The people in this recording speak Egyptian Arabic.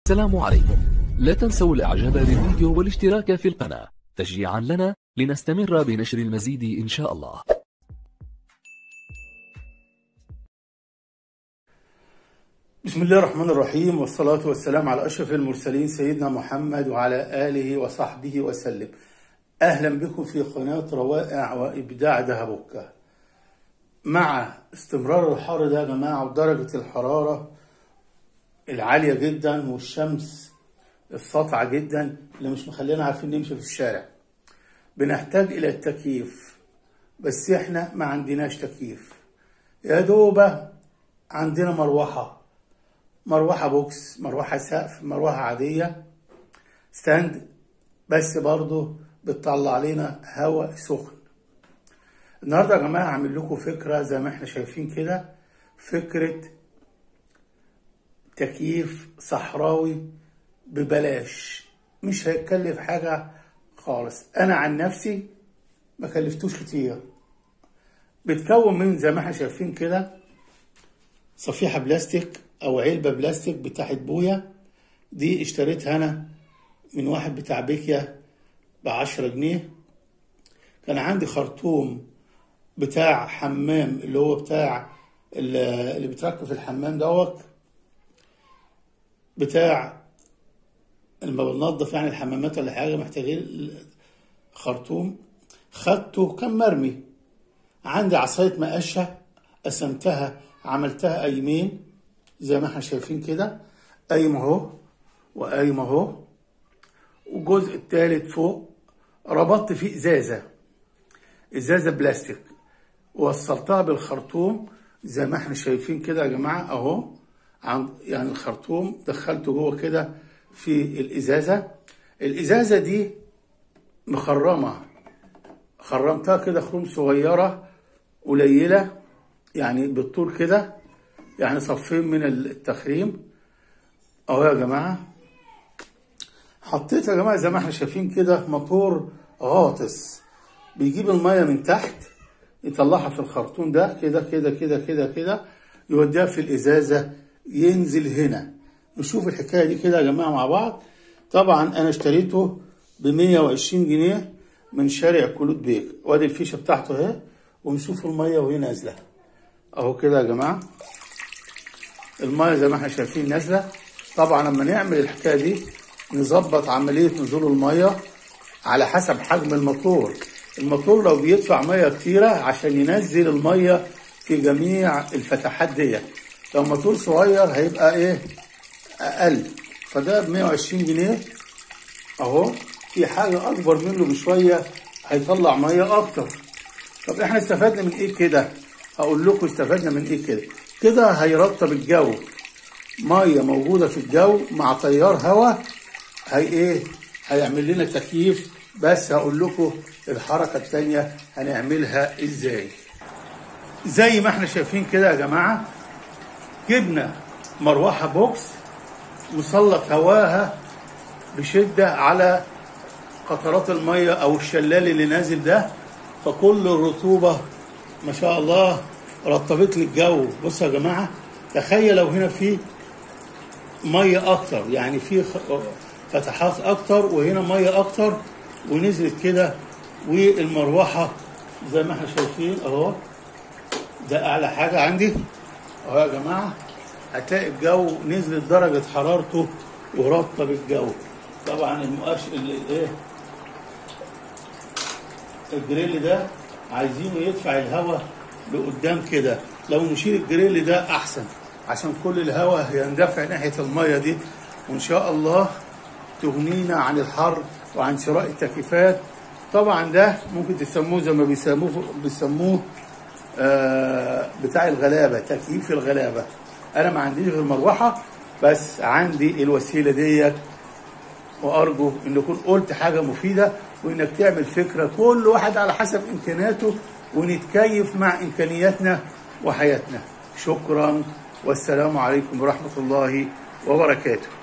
السلام عليكم لا تنسوا الاعجاب بالفيديو والاشتراك في القناة تشجيعا لنا لنستمر بنشر المزيد ان شاء الله بسم الله الرحمن الرحيم والصلاة والسلام على أشرف المرسلين سيدنا محمد وعلى آله وصحبه وسلم أهلا بكم في قناة روائع وإبداع دهبكة مع استمرار الحر ده يا جماعة ودرجة الحرارة العالية جدا والشمس الساطعة جدا اللي مش مخلينا عارفين نمشي في الشارع بنحتاج إلى التكييف بس إحنا ما عندناش تكييف يا دوبة عندنا مروحة مروحة بوكس مروحة سقف مروحة عادية ستاند بس برضو بتطلع لنا هواء سخن النهارده يا جماعة هعمل لكم فكرة زي ما احنا شايفين كده فكرة تكييف صحراوي ببلاش مش هيتكلف حاجة خالص أنا عن نفسي ما كلفتوش كتير بتكون من زي ما احنا شايفين كده صفيحة بلاستيك أو علبة بلاستيك بتاعت بويا دي اشتريتها أنا من واحد بتاع بيكيا بعشرة جنيه كان عندي خرطوم بتاع حمام اللي هو بتاع اللي بيتركب في الحمام دوت بتاع لما بننضف يعني الحمامات ولا حاجة محتاجين خرطوم خدته كان مرمي عندي عصاية مقشة قسمتها عملتها قايمين زي ما احنا شايفين كده قايم اهو وقايم اهو والجزء التالت فوق ربطت فيه ازازة ازازة بلاستيك ووصلتها بالخرطوم زي ما احنا شايفين كده يا جماعة اهو عن يعني الخرطوم دخلته جوه كده في الازازة الازازة دي مخرمة خرمتها كده خروم صغيرة قليلة يعني بالطول كده يعني صفين من التخريم اهو يا جماعة حطيت يا جماعة زي ما احنا شايفين كده موتور غاطس بيجيب المية من تحت يطلعها في الخرطوم ده كده كده كده كده كده يوديها في الازازة ينزل هنا نشوف الحكاية دي كده يا جماعة مع بعض طبعا انا اشتريته ب 120 جنيه من شارع كلود بيك وادي الفيشة بتاعته اهي ونشوف المية وهي نازلة اهو كده يا جماعة المية زي ما احنا شايفين نازلة طبعا لما نعمل الحكاية دي نظبط عملية نزول المية على حسب حجم الموتور الموتور لو بيدفع مية كتيرة عشان ينزل المية في جميع الفتحات دي لو موتور صغير هيبقى ايه اقل فده ب 120 جنيه اهو في حاجة اكبر منه بشوية هيطلع مية اكتر طب احنا استفدنا من ايه كده هقول لكم استفدنا من ايه كده كده هيرطب الجو ميه موجوده في الجو مع تيار هواء هي ايه هيعمل لنا تكييف بس هقول لكم الحركه الثانيه هنعملها ازاي زي ما احنا شايفين كده يا جماعه جبنا مروحه بوكس مسلط هواها بشده على قطرات الميه او الشلال اللي نازل ده فكل الرطوبه ما شاء الله رطبت لي الجو بصوا يا جماعه تخيل لو هنا في ميه اكتر يعني في فتحات اكتر وهنا ميه اكتر ونزلت كده والمروحه زي ما احنا شايفين اهو ده اعلى حاجه عندي اهو يا جماعه هتلاقي الجو نزلت درجه حرارته ورطب الجو طبعا المؤشر ايه الجريل ده عايزينه يدفع الهواء لقدام كده لو نشيل الجريل ده احسن عشان كل الهواء يندفع ناحيه الميه دي وان شاء الله تغنينا عن الحر وعن شراء التكييفات طبعا ده ممكن تسموه زي ما بيسموه بيسموه آه بتاع الغلابه تكييف الغلابه انا ما عنديش غير مروحه بس عندي الوسيله ديت وارجو ان اكون قلت حاجه مفيده وانك تعمل فكره كل واحد على حسب امكاناته ونتكيف مع امكانياتنا وحياتنا شكرا والسلام عليكم ورحمه الله وبركاته